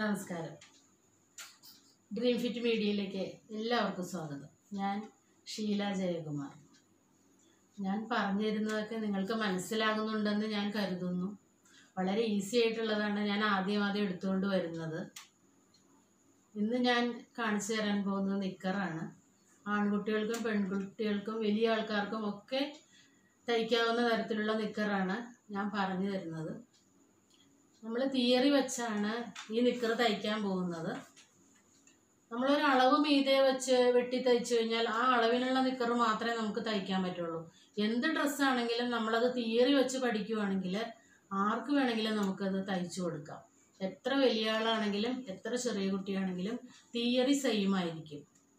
നമസ്കാരം dream fit മീഡിയയിലേക്ക് എല്ലാവർക്കും സ്വാഗതം ഞാൻ ഷീല ജയകുമാർ ഞാൻ പറഞ്ഞു തരുന്നതൊക്കെ നിങ്ങൾക്ക് മനസ്സിലാകുന്നുണ്ടെന്ന് ഞാൻ കരുതുന്നു വളരെ ഈസി ആയിട്ടുള്ളതാണ് ഞാൻ ആദ്യം ആദ്യം എടുത്തുകൊണ്ട് വരുന്നത് ഇന്ന് ഞാൻ കാണിച്ചു തരാൻ പോകുന്നത് നിക്കറാണ് ആൺകുട്ടികൾക്കും പെൺകുട്ടികൾക്കും വലിയ ആൾക്കാർക്കും ഒക്കെ തയ്ക്കാവുന്ന തരത്തിലുള്ള നിക്കറാണ് ഞാൻ പറഞ്ഞു തരുന്നത് നമ്മൾ തിയറി വെച്ചാണ് ഈ നിക്കർ തയ്ക്കാൻ പോകുന്നത് നമ്മളൊരു അളവ് മീതെ വെച്ച് വെട്ടി തയ്ച്ചു കഴിഞ്ഞാൽ ആ അളവിനുള്ള നിക്കർ മാത്രമേ നമുക്ക് തയ്ക്കാൻ പറ്റുള്ളൂ എന്ത് ഡ്രസ്സാണെങ്കിലും നമ്മളത് തിയറി വെച്ച് പഠിക്കുവാണെങ്കിൽ ആർക്ക് വേണമെങ്കിലും നമുക്കത് തയ്ച്ചു കൊടുക്കാം എത്ര വലിയ ആളാണെങ്കിലും എത്ര ചെറിയ കുട്ടിയാണെങ്കിലും തിയറി സെയിം ആയിരിക്കും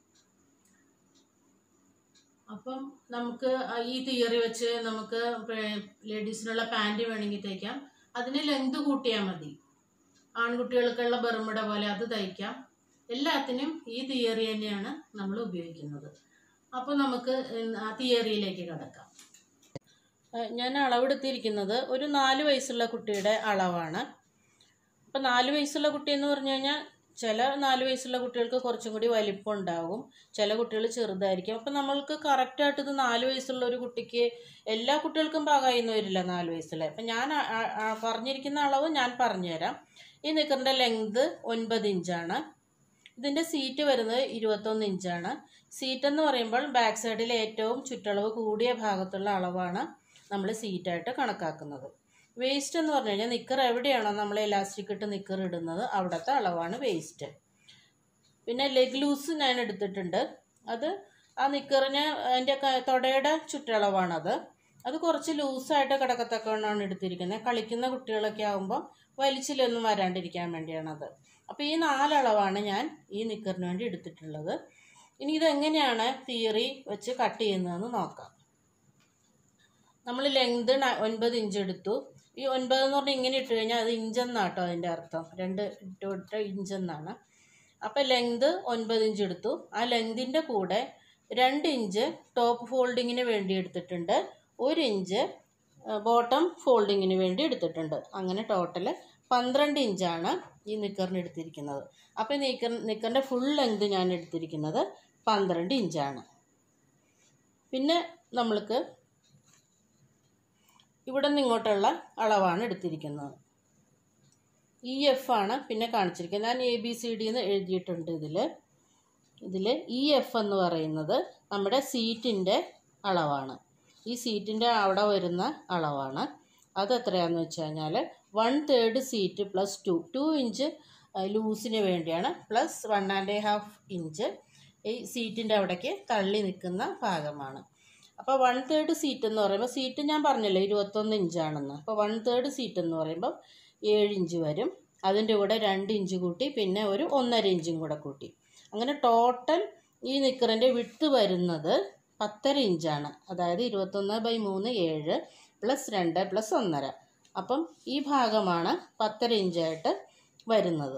അപ്പം നമുക്ക് ഈ തിയറി വെച്ച് നമുക്ക് ലേഡീസിനുള്ള പാൻറ് വേണമെങ്കിൽ തയ്ക്കാം അതിന് ലെങ്ത് കൂട്ടിയാൽ മതി ആൺകുട്ടികൾക്കുള്ള ബർമുട പോലെ അത് തയ്ക്കാം എല്ലാത്തിനും ഈ തിയറി തന്നെയാണ് നമ്മൾ ഉപയോഗിക്കുന്നത് അപ്പോൾ നമുക്ക് ആ തിയറിയിലേക്ക് കിടക്കാം ഞാൻ അളവെടുത്തിരിക്കുന്നത് ഒരു നാല് വയസ്സുള്ള കുട്ടിയുടെ അളവാണ് അപ്പോൾ നാല് വയസ്സുള്ള കുട്ടി എന്ന് പറഞ്ഞു കഴിഞ്ഞാൽ ചില നാല് വയസ്സുള്ള കുട്ടികൾക്ക് കുറച്ചും കൂടി വലിപ്പം ഉണ്ടാകും ചില കുട്ടികൾ ചെറുതായിരിക്കും അപ്പം നമ്മൾക്ക് കറക്റ്റായിട്ട് ഇത് നാല് വയസ്സുള്ള ഒരു കുട്ടിക്ക് എല്ലാ കുട്ടികൾക്കും പാകായിന്ന് വരില്ല നാല് വയസ്സിലെ അപ്പം ഞാൻ ആ- ആ- ആ പറഞ്ഞിരിക്കുന്ന അളവ് ഞാൻ പറഞ്ഞുതരാം ഈ നിക്കറിൻ്റെ ലെങ്ത് ഒൻപത് ഇഞ്ചാണ് ഇതിൻ്റെ സീറ്റ് വരുന്നത് ഇരുപത്തൊന്ന് ഇഞ്ചാണ് സീറ്റ് എന്ന് പറയുമ്പോൾ ബാക്ക് സൈഡിൽ ഏറ്റവും ചുറ്റളവ് കൂടിയ ഭാഗത്തുള്ള അളവാണ് നമ്മൾ സീറ്റായിട്ട് കണക്കാക്കുന്നത് വേസ്റ്റ് എന്ന് പറഞ്ഞു കഴിഞ്ഞാൽ നിക്കർ എവിടെയാണോ നമ്മൾ എലാസ്റ്റിക് ഇട്ട് നിക്കർ ഇടുന്നത് അവിടുത്തെ അളവാണ് വേസ്റ്റ് പിന്നെ ലെഗ് ലൂസ് ഞാൻ എടുത്തിട്ടുണ്ട് അത് ആ നിക്കറിന് അതിൻ്റെ ക- തുടയുടെ ചുറ്റളവാണത് അത് കുറച്ച് ലൂസായിട്ട് കിടക്കത്തക്കവണ്ണമാണ് എടുത്തിരിക്കുന്നത് കളിക്കുന്ന കുട്ടികളൊക്കെ ആകുമ്പോൾ വലിച്ചിലൊന്നും വരാണ്ടിരിക്കാൻ വേണ്ടിയാണത് അപ്പോൾ ഈ നാലളവാണ് ഞാൻ ഈ നിക്കറിന് വേണ്ടി എടുത്തിട്ടുള്ളത് ഇനി ഇതെങ്ങനെയാണ് തിയറി വെച്ച് കട്ട് ചെയ്യുന്നതെന്ന് നോക്കാം നമ്മൾ ലെങ്ത് ഒൻപത് ഇഞ്ച് എടുത്തു ഈ ഒൻപത് എന്ന് പറഞ്ഞാൽ ഇങ്ങനെ ഇട്ട് കഴിഞ്ഞാൽ അത് ഇഞ്ചെന്നാട്ടോ അതിൻ്റെ അർത്ഥം രണ്ട് ഇട്ട് ഇട്ട് ഇഞ്ചെന്നാണ് അപ്പോൾ ലെങ്ത് ഒൻപത് ഇഞ്ച് എടുത്തു ആ ലെങ്തിൻ്റെ കൂടെ രണ്ട് ഇഞ്ച് ടോപ്പ് ഫോൾഡിങ്ങിന് വേണ്ടി എടുത്തിട്ടുണ്ട് ഒരു ഇഞ്ച് ബോട്ടം ഫോൾഡിങ്ങിന് വേണ്ടി എടുത്തിട്ടുണ്ട് അങ്ങനെ ടോട്ടൽ പന്ത്രണ്ട് ഇഞ്ചാണ് ഈ നിക്കറിന് എടുത്തിരിക്കുന്നത് അപ്പോൾ നിക്കർ നിക്കറിൻ്റെ ഫുൾ ലെങ്ത് ഞാൻ എടുത്തിരിക്കുന്നത് പന്ത്രണ്ട് ഇഞ്ചാണ് പിന്നെ നമ്മൾക്ക് ഇവിടെ നിന്ന് ഇങ്ങോട്ടുള്ള അളവാണ് എടുത്തിരിക്കുന്നത് ഇ എഫ് ആണ് പിന്നെ കാണിച്ചിരിക്കുന്നത് ഞാൻ എ ബി സി ഡി എന്ന് എഴുതിയിട്ടുണ്ട് ഇതിൽ ഇതിൽ ഇ എഫ് എന്ന് പറയുന്നത് നമ്മുടെ സീറ്റിൻ്റെ അളവാണ് ഈ സീറ്റിൻ്റെ അവിടെ വരുന്ന അളവാണ് അത് എത്രയാണെന്ന് വെച്ച് കഴിഞ്ഞാൽ one third seat plus two two inch ലൂസിന് വേണ്ടിയാണ് plus one and half inch ഈ സീറ്റിൻ്റെ അവിടേക്ക് തള്ളി നിൽക്കുന്ന ഭാഗമാണ് അപ്പോൾ വൺ തേർഡ് സീറ്റ് എന്ന് പറയുമ്പോൾ സീറ്റ് ഞാൻ പറഞ്ഞല്ലോ ഇരുപത്തൊന്ന് ഇഞ്ചാണെന്ന് അപ്പോൾ വൺ തേർഡ് സീറ്റ് എന്ന് പറയുമ്പോൾ ഏഴ് ഇഞ്ച് വരും അതിൻ്റെ കൂടെ രണ്ട് ഇഞ്ച് കൂട്ടി പിന്നെ ഒരു ഒന്നര ഇഞ്ചും കൂടെ കൂട്ടി അങ്ങനെ ടോട്ടൽ ഈ നിക്കറിൻ്റെ വിട്ട് വരുന്നത് പത്തര ഇഞ്ചാണ് അതായത് ഇരുപത്തൊന്ന് ബൈ മൂന്ന് ഏഴ് പ്ലസ് രണ്ട് പ്ലസ് ഒന്നര അപ്പം ഈ ഭാഗമാണ് പത്തര ഇഞ്ചായിട്ട് വരുന്നത്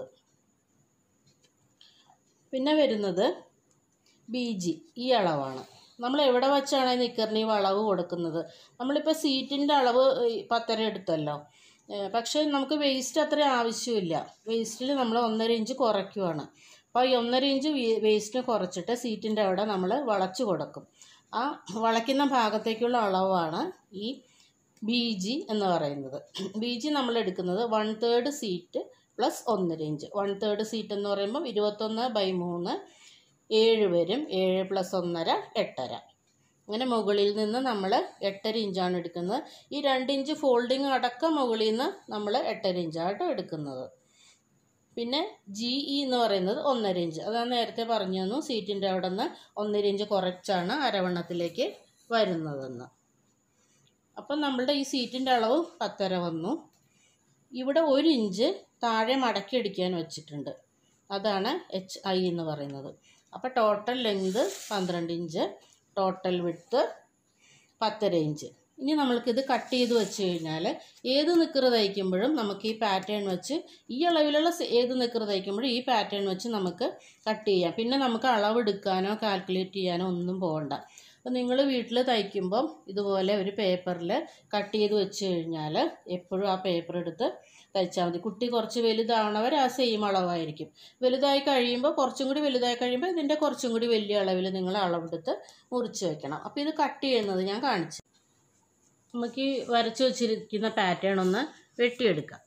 പിന്നെ വരുന്നത് ബി ജി ഈ അളവാണ് നമ്മൾ എവിടെ വെച്ചാണ് ഈ നിക്കറിന് ഈ വളവ് കൊടുക്കുന്നത് നമ്മളിപ്പോൾ സീറ്റിൻ്റെ അളവ് ഈ പത്തര എടുത്തല്ലോ ഏഹ് പക്ഷേ നമുക്ക് വേസ്റ്റ് അത്ര ആവശ്യമില്ല വേസ്റ്റിൽ നമ്മൾ ഒന്നര ഇഞ്ച് കുറയ്ക്കുവാണ് അപ്പോൾ ഈ ഒന്നര ഇഞ്ച് വേസ്റ്റ് കുറച്ചിട്ട് സീറ്റിൻ്റെ അവിടെ നമ്മൾ വളച്ചു കൊടുക്കും ആ വളയ്ക്കുന്ന ഭാഗത്തേക്കുള്ള അളവാണ് ഈ ബി ജി എന്ന് പറയുന്നത് ബി ജി നമ്മൾ എടുക്കുന്നത് വൺ തേർഡ് സീറ്റ് പ്ലസ് ഒന്നര ഇഞ്ച് വൺ തേർഡ് സീറ്റ് എന്ന് പറയുമ്പോൾ ഇരുപത്തൊന്ന് ബൈ മൂന്ന് ഏഴ് വരും ഏഴ് പ്ലസ് ഒന്നര എട്ടര അങ്ങനെ മുകളിൽ നിന്ന് നമ്മൾ എട്ടര ഇഞ്ചാണ് എടുക്കുന്നത് ഈ രണ്ട് ഇഞ്ച് ഫോൾഡിങ് അടക്കം മുകളിൽ നിന്ന് നമ്മൾ എട്ടര ഇഞ്ചായിട്ട് എടുക്കുന്നത് പിന്നെ ജി ഇ എന്ന് പറയുന്നത് ഒന്നര ഇഞ്ച് അതാണ് നേരത്തെ പറഞ്ഞു തന്നു സീറ്റിൻ്റെ അവിടെ നിന്ന് ഒന്നര ഇഞ്ച് കുറച്ചാണ് അരവണ്ണത്തിലേക്ക് വരുന്നതെന്ന് അപ്പം നമ്മളുടെ ഈ സീറ്റിൻ്റെ അളവ് പത്തര വന്നു ഇവിടെ ഒരു ഇഞ്ച് താഴെ മടക്കിയടിക്കാൻ വെച്ചിട്ടുണ്ട് അതാണ് എച്ച് ഐ എന്ന് പറയുന്നത് അപ്പോൾ ടോട്ടൽ ലെങ്ത് പന്ത്രണ്ട് ഇഞ്ച് ടോട്ടൽ വിട്ത്ത് പത്തര ഇഞ്ച് ഇനി നമ്മൾക്കിത് കട്ട് ചെയ്ത് വെച്ച് കഴിഞ്ഞാൽ ഏത് നിക്കറ് തയ്ക്കുമ്പോഴും നമുക്ക് ഈ പാറ്റേൺ വെച്ച് ഈ അളവിലുള്ള സ- ഏത് നിക്കറ് തയ്ക്കുമ്പോഴും ഈ പാറ്റേൺ വെച്ച് നമുക്ക് കട്ട് ചെയ്യാം പിന്നെ നമുക്ക് അളവെടുക്കാനോ കാൽക്കുലേറ്റ് ചെയ്യാനോ ഒന്നും പോകണ്ട അപ്പോൾ നിങ്ങൾ വീട്ടിൽ തയ്ക്കുമ്പം ഇതുപോലെ ഒരു പേപ്പറിൽ കട്ട് ചെയ്ത് വെച്ച് കഴിഞ്ഞാൽ എപ്പോഴും ആ പേപ്പർ എടുത്ത് തയ്ച്ചാൽ മതി കുട്ടി കുറച്ച് വലുതാവണവർ ആ സെയിം അളവായിരിക്കും വലുതായി കഴിയുമ്പോൾ കുറച്ചും കൂടി വലുതായി കഴിയുമ്പോൾ ഇതിൻ്റെ കുറച്ചും കൂടി വലിയ അളവിൽ നിങ്ങൾ അളവെടുത്ത് മുറിച്ച് വെക്കണം അപ്പോൾ ഇത് കട്ട് ചെയ്യുന്നത് ഞാൻ കാണിച്ചു നമുക്ക് ഈ വരച്ച് വെച്ചിരിക്കുന്ന പാറ്റേൺ ഒന്ന് വെട്ടിയെടുക്കാം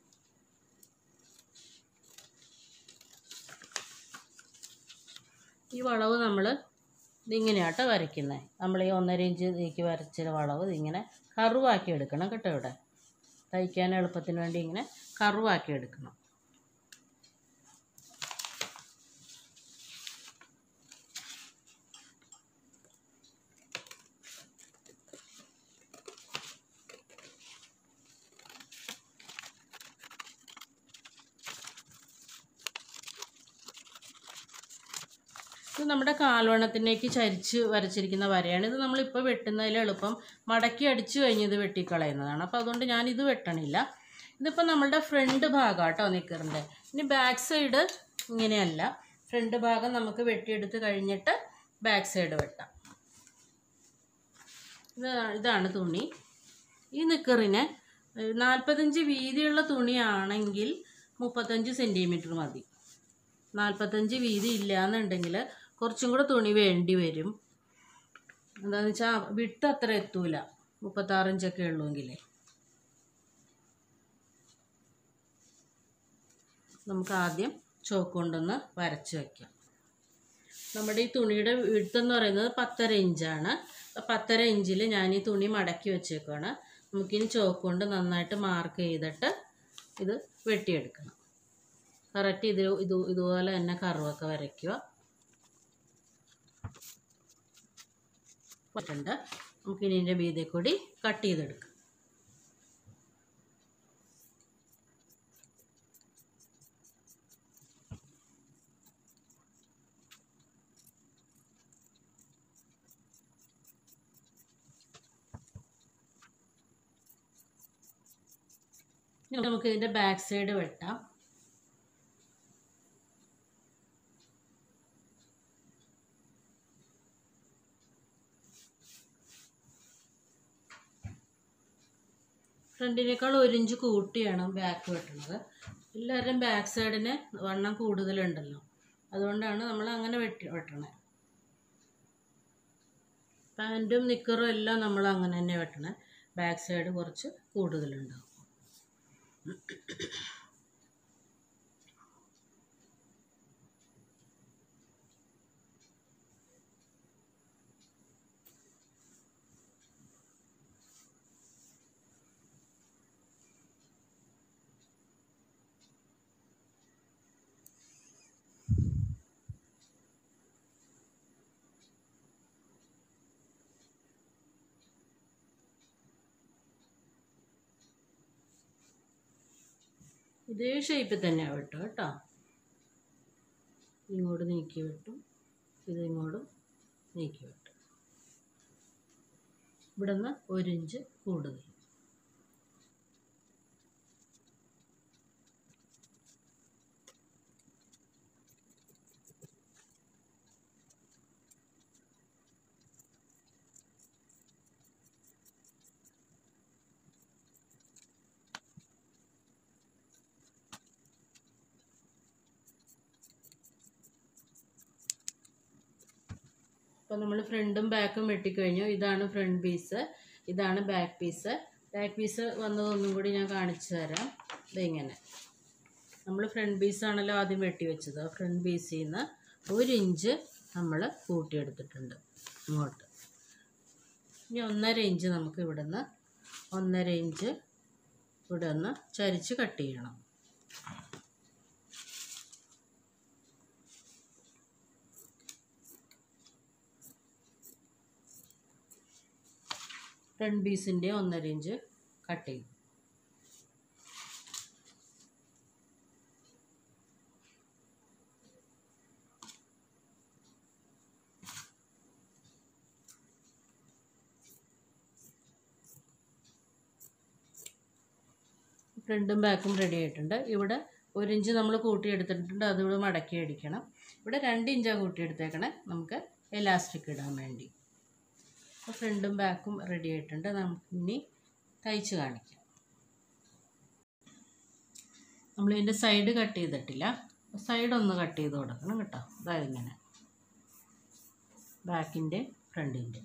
ഈ വളവ് നമ്മൾ ഇതിങ്ങനെയാട്ടോ വരയ്ക്കുന്നത് നമ്മൾ ഈ ഒന്നര ഇഞ്ച് നീക്കി വരച്ച വളവ് ഇതിങ്ങനെ കറുവാക്കി എടുക്കണം കേട്ടോ ഇവിടെ തയ്ക്കാൻ എളുപ്പത്തിന് വേണ്ടി ഇങ്ങനെ കറുവാക്കി എടുക്കണം ഇത് നമ്മുടെ കാൽവണ്ണത്തിലേക്ക് ചരിച്ച് വരച്ചിരിക്കുന്ന വരയാണ് ഇത് നമ്മളിപ്പോൾ വെട്ടുന്നതിൽ എളുപ്പം മടക്കി അടിച്ചു കഴിഞ്ഞത് വെട്ടിക്കളയുന്നതാണ് അപ്പോൾ അതുകൊണ്ട് ഞാൻ ഇത് വെട്ടണില്ല ഇതിപ്പോൾ നമ്മളുടെ ഫ്രണ്ട് ഭാഗം കേട്ടോ നിക്കറിൻ്റെ ഇനി ബാക്ക് സൈഡ് ഇങ്ങനെയല്ല ഫ്രണ്ട് ഭാഗം നമുക്ക് വെട്ടിയെടുത്ത് കഴിഞ്ഞിട്ട് ബാക്ക് സൈഡ് വെട്ടാം ഇത് ഇതാണ് തുണി ഈ നിക്കറിന് നാൽപ്പത്തഞ്ച് വീതിയുള്ള തുണിയാണെങ്കിൽ മുപ്പത്തഞ്ച് സെൻറ്റിമീറ്റർ മതി നാൽപ്പത്തഞ്ച് വീതി ഇല്ല എന്നുണ്ടെങ്കിൽ കുറച്ചും കൂടെ തുണി വേണ്ടി വരും എന്താണെന്ന് വെച്ചാൽ വിട്ട് അത്ര എത്തൂല മുപ്പത്താറിഞ്ചൊക്കെ ഉള്ളൂങ്കിലേ നമുക്ക് ആദ്യം ചോക്ക് കൊണ്ടൊന്ന് വരച്ച് വയ്ക്കാം നമ്മുടെ ഈ തുണിയുടെ വിട്ടെന്ന് പറയുന്നത് പത്തര ഇഞ്ചാണ് പത്തര ഇഞ്ചിൽ ഞാൻ ഈ തുണി മടക്കി വെച്ചേക്കുവാണ് നമുക്കിനി ചോക്ക് കൊണ്ട് നന്നായിട്ട് മാർക്ക് ചെയ്തിട്ട് ഇത് വെട്ടിയെടുക്കണം കറക്റ്റ് ഇത് ഇത് ഇതുപോലെ തന്നെ കറുവൊക്കെ വരയ്ക്കുക പറ്റുണ്ട് നമുക്കിനി ഇതിൻ്റെ വീതി കൂടി കട്ട് ചെയ്തെടുക്കാം ഇനി നമുക്ക് ഇതിൻ്റെ ബാക്ക് സൈഡ് വെട്ടാം ഫ്രണ്ടിനേക്കാൾ ഒരു ഇഞ്ച് കൂട്ടിയാണ് ബാക്ക് വെട്ടുന്നത് എല്ലാവരുടെയും ബാക്ക് സൈഡിന് വണ്ണം കൂടുതലുണ്ടല്ലോ അതുകൊണ്ടാണ് നമ്മൾ അങ്ങനെ വെട്ടി വെട്ടണേ പാൻറ്റും നിക്കറും എല്ലാം നമ്മൾ അങ്ങനെ തന്നെ വെട്ടണേ ബാക്ക് സൈഡ് കുറച്ച് കൂടുതലുണ്ടാവും ഇതേ ഷേപ്പിൽ തന്നെയാണ് വെട്ടും കേട്ടോ ഇങ്ങോട്ട് നീക്കി വെട്ടും ഇത് ഇങ്ങോട്ടും നീക്കി വെട്ടും ഇവിടെ നിന്ന് ഒരു ഇഞ്ച് കൂടുതൽ അപ്പോൾ നമ്മൾ ഫ്രണ്ടും ബാക്കും വെട്ടിക്കഴിഞ്ഞു ഇതാണ് ഫ്രണ്ട് പീസ് ഇതാണ് ബാക്ക് പീസ് ബാക്ക് പീസ് വന്നതൊന്നും കൂടി ഞാൻ കാണിച്ചു തരാം ഇതിങ്ങനെ നമ്മൾ ഫ്രണ്ട് പീസാണല്ലോ ആദ്യം വെട്ടി വെച്ചത് ആ ഫ്രണ്ട് പീസിൽ നിന്ന് ഒരു ഇഞ്ച് നമ്മൾ കൂട്ടിയെടുത്തിട്ടുണ്ട് ഇങ്ങോട്ട് ഇനി ഒന്നര ഇഞ്ച് നമുക്ക് ഇവിടുന്ന് ഒന്നര ഇഞ്ച് ഇവിടെ ഒന്ന് ചരിച്ച് കട്ട് ചെയ്യണം ഫ്രണ്ട് പീസിൻ്റെ ഒന്നര ഇഞ്ച് കട്ട് ചെയ്യും ഫ്രണ്ടും ബാക്കും റെഡി ആയിട്ടുണ്ട് ഇവിടെ ഒരു ഇഞ്ച് നമ്മൾ കൂട്ടിയെടുത്തിട്ടുണ്ട് അതിവിടെ മടക്കി അടിക്കണം ഇവിടെ രണ്ട് ഇഞ്ചാണ് കൂട്ടിയെടുത്തേക്കണേ നമുക്ക് എലാസ്റ്റിക് ഇടാൻ വേണ്ടി അപ്പോൾ ഫ്രണ്ടും ബാക്കും റെഡി ആയിട്ടുണ്ട് നമുക്ക് ഇനി തയ്ച്ച് കാണിക്കാം നമ്മൾ ഇതിൻ്റെ സൈഡ് കട്ട് ചെയ്തിട്ടില്ല സൈഡ് ഒന്ന് കട്ട് ചെയ്ത് കൊടുക്കണം കേട്ടോ അതായത് ഇങ്ങനെ ബാക്കിൻ്റെ ഫ്രണ്ടിൻ്റെ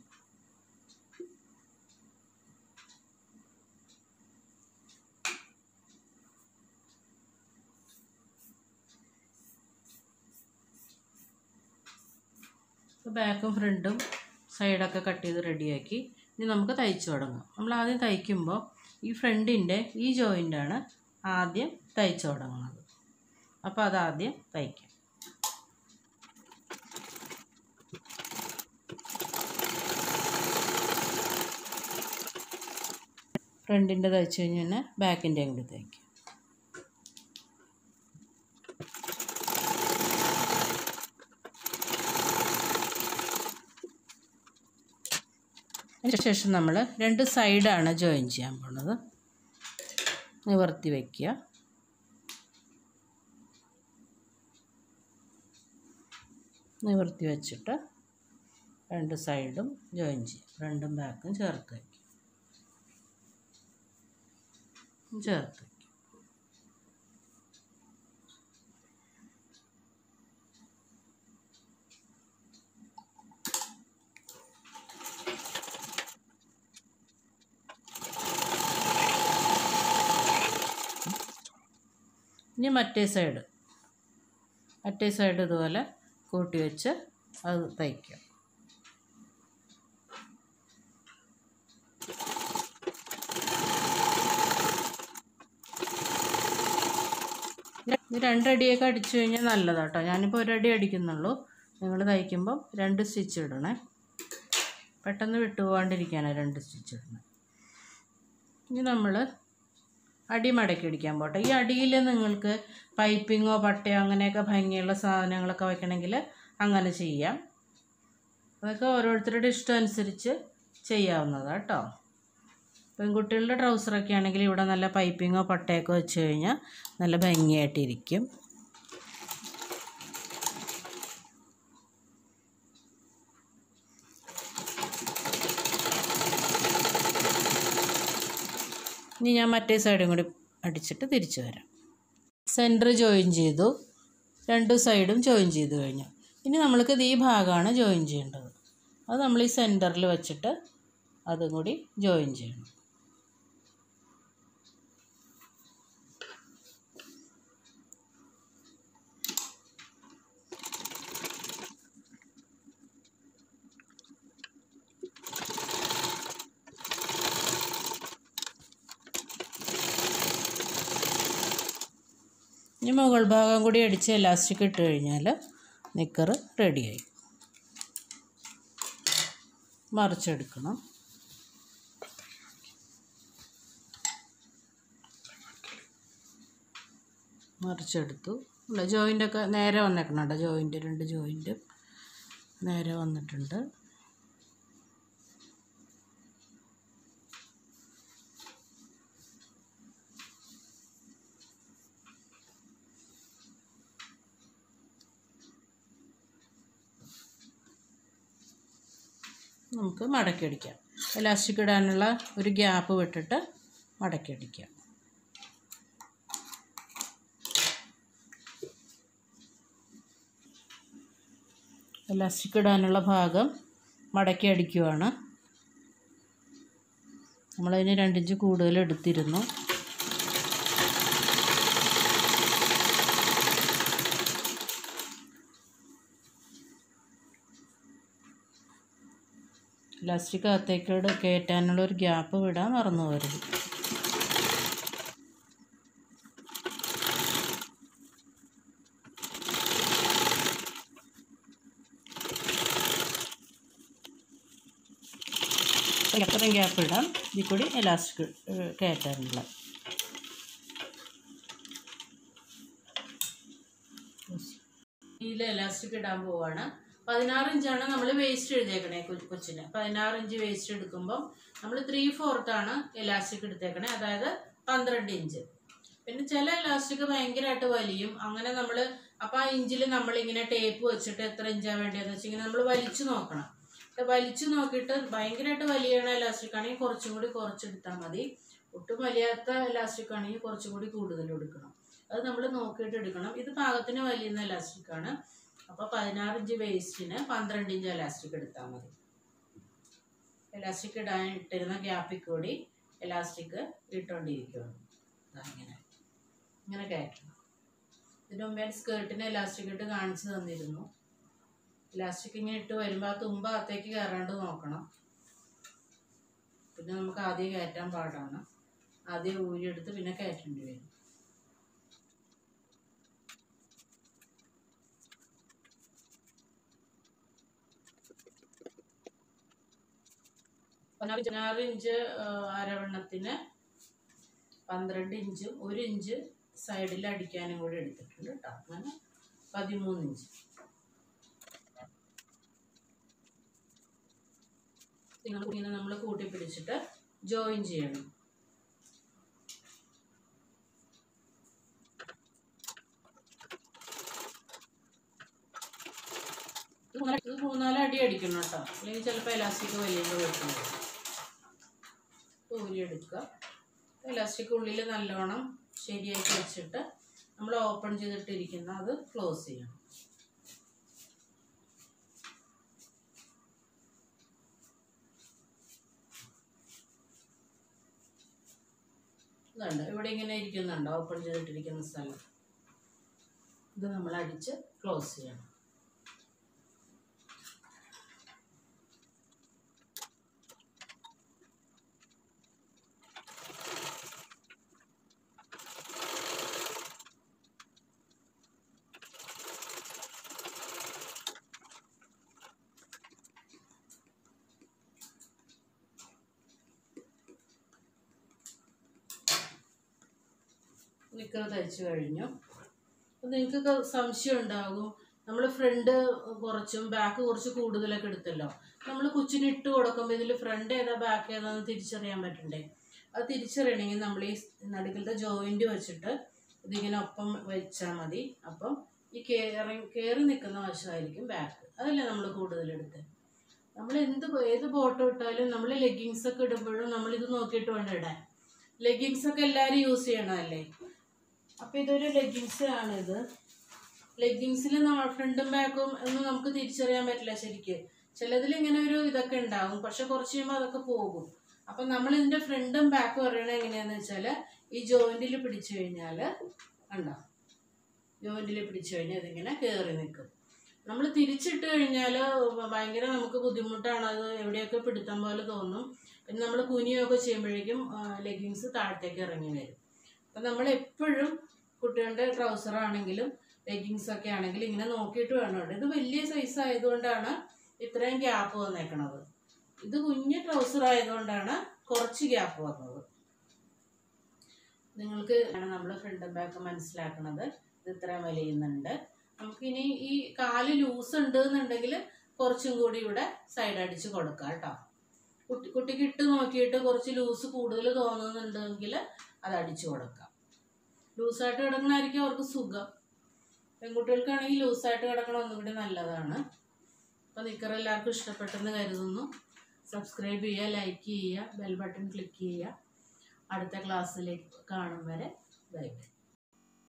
ബാക്കും ഫ്രണ്ടും സൈഡൊക്കെ കട്ട് ചെയ്ത് റെഡിയാക്കി ഇനി നമുക്ക് തയ്ച്ചു തുടങ്ങാം നമ്മൾ ആദ്യം തയ്ക്കുമ്പോൾ ഈ ഫ്രണ്ടിൻ്റെ ഈ ജോയിൻ്റാണ് ആദ്യം തയ്ച്ചു തുടങ്ങുന്നത് അപ്പോൾ അതാദ്യം തയ്ക്കാം ഫ്രണ്ടിൻ്റെ തയ്ച്ചു കഴിഞ്ഞ് പിന്നെ ബാക്കിൻ്റെയും കൂടി തയ്ക്കും അതിനുശേഷം നമ്മൾ രണ്ട് സൈഡാണ് ജോയിൻ ചെയ്യാൻ പോണത് നിവർത്തി വയ്ക്കുക നിവർത്തി വെച്ചിട്ട് രണ്ട് സൈഡും ജോയിൻ ചെയ്യും ഫ്രണ്ടും ബാക്കും ചേർത്ത് വയ്ക്കും ചേർത്ത് വയ്ക്കും ഇനി മറ്റേ സൈഡ് മറ്റേ സൈഡ് ഇതുപോലെ കൂട്ടി വെച്ച് അത് തയ്ക്കുക ഇത് രണ്ടടിയൊക്കെ അടിച്ചു കഴിഞ്ഞാൽ നല്ലതാണ് കേട്ടോ ഞാനിപ്പോൾ ഒരടി അടിക്കുന്നുള്ളൂ നിങ്ങൾ തയ്ക്കുമ്പം രണ്ട് സ്റ്റിച്ച് ഇടണേ പെട്ടെന്ന് വിട്ടുപോകാണ്ടിരിക്കാനാണ് രണ്ട് സ്റ്റിച്ച് ഇടണേ ഇനി നമ്മൾ അടി മടക്കി അടിക്കാൻ പോട്ടെ ഈ അടിയിൽ നിങ്ങൾക്ക് പൈപ്പിങ്ങോ പട്ടയോ അങ്ങനെയൊക്കെ ഭംഗിയുള്ള സാധനങ്ങളൊക്കെ വയ്ക്കണമെങ്കിൽ അങ്ങനെ ചെയ്യാം അതൊക്കെ ഓരോരുത്തരുടെ ഇഷ്ടം അനുസരിച്ച് ചെയ്യാവുന്നതാണ് കേട്ടോ പെൺകുട്ടികളുടെ ട്രൗസറൊക്കെ ആണെങ്കിൽ ഇവിടെ നല്ല പൈപ്പിങ്ങോ പട്ടയൊക്കെ വെച്ച് കഴിഞ്ഞാൽ നല്ല ഭംഗിയായിട്ടിരിക്കും ഇനി ഞാൻ മറ്റേ സൈഡും കൂടി അടിച്ചിട്ട് തിരിച്ചു വരാം സെൻറ്റർ ജോയിൻ ചെയ്തു രണ്ട് സൈഡും ജോയിൻ ചെയ്ത് കഴിഞ്ഞു ഇനി നമ്മൾക്ക് ഇത് ഈ ഭാഗമാണ് ജോയിൻ ചെയ്യേണ്ടത് അത് നമ്മൾ ഈ സെൻറ്ററിൽ വെച്ചിട്ട് അതും കൂടി ജോയിൻ ചെയ്യണം ഇനി മുകൾ ഭാഗം കൂടി അടിച്ച് എലാസ്റ്റിക് ഇട്ട് കഴിഞ്ഞാൽ നിക്കർ റെഡിയായി മറിച്ചെടുക്കണം മറിച്ചെടുത്തു അല്ല ജോയിൻ്റൊക്കെ നേരെ വന്നേക്കണം കേട്ടോ ജോയിൻ്റ് രണ്ട് ജോയിൻറ്റും നേരെ വന്നിട്ടുണ്ട് നമുക്ക് മടക്കിയടിക്കാം എലാസ്റ്റിക് ഇടാനുള്ള ഒരു ഗ്യാപ്പ് വിട്ടിട്ട് മടക്കിയടിക്കാം എലാസ്റ്റിക് ഇടാനുള്ള ഭാഗം മടക്കി അടിക്കുവാണ് നമ്മളതിന് രണ്ടിഞ്ച് കൂടുതൽ എടുത്തിരുന്നു ഇലാസ്റ്റിക് അകത്തേക്ക് കയറ്റാനുള്ള ഒരു ഗ്യാപ്പ് വിടാൻ മറന്നു പോകരുത് അത്രയും ഗ്യാപ്പ് ഇടാം ഇതിൽ കൂടി എലാസ്റ്റിക് കയറ്റാനുള്ള ഇതിൽ എലാസ്റ്റിക് ഇടാൻ പോവാണ് പതിനാറ് ഇഞ്ചാണ് നമ്മൾ വേസ്റ്റ് എഴുതിയേക്കണേ കൊ- കൊച്ചിന് പതിനാറ് ഇഞ്ച് വേസ്റ്റ് എടുക്കുമ്പോൾ നമ്മൾ ത്രീ ഫോർത്താണ് എലാസ്റ്റിക് എടുത്തേക്കണേ അതായത് പന്ത്രണ്ട് ഇഞ്ച് പിന്നെ ചില എലാസ്റ്റിക് ഭയങ്കരമായിട്ട് വലിയും അങ്ങനെ നമ്മൾ അപ്പോൾ ആ ഇഞ്ചിൽ നമ്മളിങ്ങനെ ടേപ്പ് വെച്ചിട്ട് എത്ര ഇഞ്ചാണ് വേണ്ടതെന്ന് വെച്ചാൽ ഇങ്ങനെ നമ്മൾ വലിച്ചു നോക്കണം എന്നിട്ട് വലിച്ചു നോക്കിയിട്ട് ഭയങ്കരമായിട്ട് വലിയണ എലാസ്റ്റിക് ആണെങ്കിൽ കുറച്ചും കൂടി കുറച്ചെടുത്താൽ മതി ഒട്ടും വലിയാത്ത എലാസ്റ്റിക് ആണെങ്കിൽ കുറച്ചും കൂടി കൂടുതൽ എടുക്കണം അത് നമ്മൾ നോക്കിയിട്ട് എടുക്കണം ഇത് പാകത്തിന് വലിയുന്ന elastic ആണ് അപ്പോൾ പതിനാറ് ഇഞ്ച് വേസ്റ്റിന് പന്ത്രണ്ട് ഇഞ്ച് എലാസ്റ്റിക് എടുത്താൽ മതി എലാസ്റ്റിക് ഇടാൻ ഇട്ടിരുന്ന ഗ്യാപ്പിൽ കൂടി എലാസ്റ്റിക് ഇട്ടുകൊണ്ടിരിക്കുകയാണ് ദാ ഇങ്ങനെ ഇങ്ങനെ കയറ്റണം ഇതിന് മുമ്പേ സ്കേർട്ടിന് എലാസ്റ്റിക് ഇട്ട് കാണിച്ചു തന്നിരുന്നു ഇലാസ്റ്റിക് ഇങ്ങനെ ഇട്ട് വരുമ്പോൾ ആ തുമ്പ അകത്തേക്ക് കയറാണ്ട് നോക്കണം പിന്നെ നമുക്ക് ആദ്യം കയറ്റാൻ പാടാണ് ആദ്യം ഊരിയെടുത്ത് പിന്നെ കയറ്റേണ്ടി വരും പതിനാറ് ഇഞ്ച് ആ, അരവണ്ണത്തിന് പന്ത്രണ്ട് ഇഞ്ചും ഒരു ഇഞ്ച് സൈഡിൽ അടിക്കാനും കൂടി എടുത്തിട്ടുണ്ട് കേട്ടോ അങ്ങനെ പതിമൂന്ന് ഇഞ്ച് നിങ്ങൾ ഇങ്ങനെ നമ്മൾ കൂട്ടി പിടിച്ചിട്ട് ജോയിൻ ചെയ്യണം ഇത് മൂന്നാല് ഇത് മൂന്നാല് അടി അടിക്കണം കേട്ടോ അല്ലെങ്കിൽ ചിലപ്പോൾ എലാസ്റ്റിക് വലിയ വെക്കുന്നത് ഊരിയെടുക്കുക എലാസ്റ്റിക് ഉള്ളിൽ നല്ലോണം ശരിയാക്കി വെച്ചിട്ട് നമ്മൾ ഓപ്പൺ ചെയ്തിട്ടിരിക്കുന്ന അത് ക്ലോസ് ചെയ്യണം ഇതുണ്ട് ഇവിടെ ഇങ്ങനെ ഇരിക്കുന്നുണ്ട് ഓപ്പൺ ചെയ്തിട്ടിരിക്കുന്ന സ്ഥലം ഇത് നമ്മൾ അടിച്ച് ക്ലോസ് ചെയ്യണം നിക്കർ തയ്ച്ചു കഴിഞ്ഞു അപ്പം നിങ്ങൾക്കൊക്കെ സംശയം ഉണ്ടാകും നമ്മൾ ഫ്രണ്ട് കുറച്ചും ബാക്ക് കുറച്ച് കൂടുതലൊക്കെ എടുത്തല്ലോ നമ്മൾ കൊച്ചിന് ഇട്ട് കൊടുക്കുമ്പോൾ ഇതിൽ ഫ്രണ്ട് ഏതാ ബാക്ക് ഏതാന്ന് തിരിച്ചറിയാൻ പറ്റണ്ടേ അത് തിരിച്ചറിയണമെങ്കിൽ നമ്മൾ ഈ നടുക്കലത്തെ ജോയിന്റ് വെച്ചിട്ട് ഇതിങ്ങനെ ഒപ്പം വെച്ചാൽ മതി അപ്പം ഈ കയറി കയറി നിൽക്കുന്ന വശമായിരിക്കും ബാക്ക് അതല്ലേ നമ്മൾ കൂടുതലെടുത്ത് നമ്മൾ എന്ത് ഏത് ഫോട്ടോ ഇട്ടാലും നമ്മൾ ലെഗിങ്സ് ഒക്കെ ഇടുമ്പോഴും നമ്മൾ ഇത് നോക്കിയിട്ട് വേണം ഇടാൻ ലെഗിങ്സ് ഒക്കെ എല്ലാവരും യൂസ് ചെയ്യണമല്ലേ അപ്പൊ ഇതൊരു ലെഗിങ്സ് ആണിത് ലെഗിങ്സിൽ നമ്മൾ ഫ്രണ്ടും ബാക്കും ഒന്നും നമുക്ക് തിരിച്ചറിയാൻ പറ്റില്ല ശരിക്ക് ചിലതിൽ ഇങ്ങനെ ഒരു ഇതൊക്കെ ഉണ്ടാവും പക്ഷെ കുറച്ച് കഴിയുമ്പോൾ അതൊക്കെ പോകും അപ്പൊ നമ്മൾ ഇതിന്റെ ഫ്രണ്ടും ബാക്കും അറിയണത് എങ്ങനെയാന്ന് വെച്ചാൽ ഈ ജോയിന്റിൽ പിടിച്ചു കഴിഞ്ഞാൽ കണ്ടോ ജോയിന്റിൽ പിടിച്ചു കഴിഞ്ഞാൽ ഇതിങ്ങനെ കയറി നിൽക്കും നമ്മൾ തിരിച്ചിട്ട് കഴിഞ്ഞാൽ ഭയങ്കര നമുക്ക് ബുദ്ധിമുട്ടാണ് അത് എവിടെയൊക്കെ പിടുത്തം പോലെ തോന്നും പിന്നെ നമ്മൾ കുനിയൊക്കെ ചെയ്യുമ്പോഴേക്കും ലെഗിങ്സ് താഴത്തേക്ക് ഇറങ്ങി വരും അപ്പം നമ്മൾ എപ്പോഴും കുട്ടികളുടെ ട്രൗസർ ആണെങ്കിലും ലെഗിങ്സ് ഒക്കെ ആണെങ്കിലും ഇങ്ങനെ നോക്കിയിട്ട് വേണം ഇടാൻ. ഇത് വലിയ സൈസ് ആയതുകൊണ്ടാണ് ഇത്രയും ഗ്യാപ്പ് വന്നേക്കണത് ഇത് കുഞ്ഞ് ട്രൗസർ ആയതുകൊണ്ടാണ് കുറച്ച് ഗ്യാപ്പ് വന്നത് നിങ്ങൾക്ക് നമ്മൾ ഫ്രണ്ട് ബാക്ക് മനസ്സിലാക്കണത് ഇത് ഇത്രയും വലിയുന്നുണ്ട് നമുക്കിനി ഈ കാല് ലൂസ് ഉണ്ട് എന്നുണ്ടെങ്കിൽ കുറച്ചും കൂടി ഇവിടെ സൈഡ് അടിച്ച് കൊടുക്കാം കേട്ടോ കുട്ടി കുട്ടിക്ക് ഇട്ട് നോക്കിയിട്ട് കുറച്ച് ലൂസ് കൂടുതൽ തോന്നുന്നുണ്ടെങ്കിൽ അത് അടിച്ചു കൊടുക്കാം ലൂസായിട്ട് കിടക്കണമായിരിക്കും അവർക്ക് സുഖം പെൺകുട്ടികൾക്കാണെങ്കിൽ ലൂസായിട്ട് കിടക്കണം ഒന്നും കൂടി നല്ലതാണ് അപ്പോൾ നിക്കർ എല്ലാവർക്കും ഇഷ്ടപ്പെട്ടെന്ന് കരുതുന്നു സബ്സ്ക്രൈബ് ചെയ്യുക ലൈക്ക് ചെയ്യുക ബെൽ ബട്ടൺ ക്ലിക്ക് ചെയ്യുക അടുത്ത ക്ലാസ്സിലേക്ക് കാണും വരെ ബൈ ബൈ